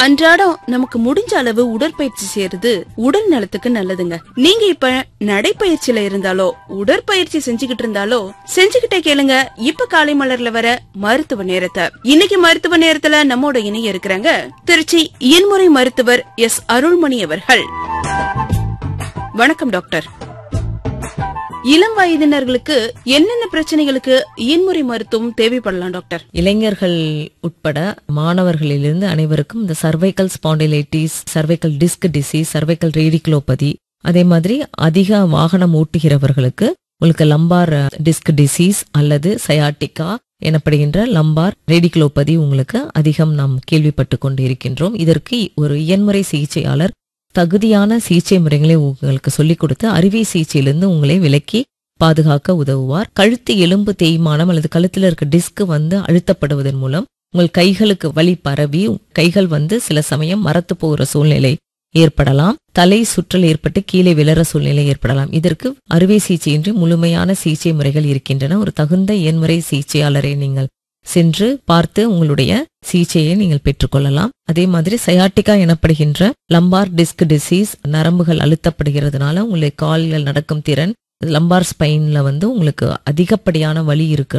அன்றாடம் நமக்கு முடிஞ்ச அளவு உடற்பயிற்சி செய்யறது உடல் நலத்துக்கு நல்லதுங்க நீங்க இப்ப நடைப்பயிற்சியில இருந்தாலோ உடற்பயிற்சி செஞ்சுக்கிட்டு இருந்தாலோ செஞ்சுக்கிட்டே கேளுங்க இப்ப காலை மலர்ல வர மருத்துவ நேரத்தை இன்னைக்கு மருத்துவ நேரத்துல நம்மோட இணைய இருக்கிறாங்க திருச்சி இயன்முறை மருத்துவர் எஸ் அருள்மணி அவர்கள் வணக்கம் டாக்டர் இளம் வயதினர்களுக்கு என்னென்ன பிரச்சனைகளுக்கு இயன்முறை மருத்துவம் தேவைப்படலாம் டாக்டர் இளைஞர்கள் உட்பட மாணவர்களிலிருந்து அனைவருக்கும் இந்த cervical spondylitis cervical disc disease cervical radiculopathy அதே மாதிரி அதிக வாகனம் ஓட்டுகிறவர்களுக்கு உங்களுக்கு லம்பார் டிஸ்க் டிசீஸ் அல்லது சயாட்டிகா எனப்படுகின்ற லம்பார் ரேடிகுலோபதி உங்களுக்கு அதிகம் நாம் கேள்விப்பட்டு கொண்டு இருக்கின்றோம் இதற்கு ஒரு இயன்முறை சிகிச்சையாளர் தகுதியான சிகிச்சை முறைகளை உங்களுக்கு சொல்லிக் கொடுத்து அறுவை சிகிச்சையிலிருந்து உங்களை விலக்கி பாதுகாக்க உதவுவார் கழுத்து எலும்பு தேய்மானம் அல்லது கழுத்துல இருக்க டிஸ்க் வந்து அழுத்தப்படுவதன் மூலம் உங்கள் கைகளுக்கு வலி பரவி கைகள் வந்து சில சமயம் மரத்து போகிற சூழ்நிலை ஏற்படலாம் தலை சுற்றல் ஏற்பட்டு கீழே விழற சூழ்நிலை ஏற்படலாம் இதற்கு அறுவை சிகிச்சையின்றி முழுமையான சிகிச்சை முறைகள் இருக்கின்றன ஒரு தகுந்த இயன்முறை சிகிச்சையாளரை நீங்கள் சென்று பார்த்து உங்களுடைய சிகிச்சையை நீங்கள் பெற்றுக்கொள்ளலாம் அதே மாதிரி சயாட்டிகா எனப்படுகின்ற லம்பார் டிஸ்க் டிசீஸ் நரம்புகள் அழுத்தப்படுகிறதுனால உங்களுடைய கால்கள் நடக்கும் திறன் லம்பார் ஸ்பைன்ல வந்து உங்களுக்கு அதிகப்படியான வலி இருக்கு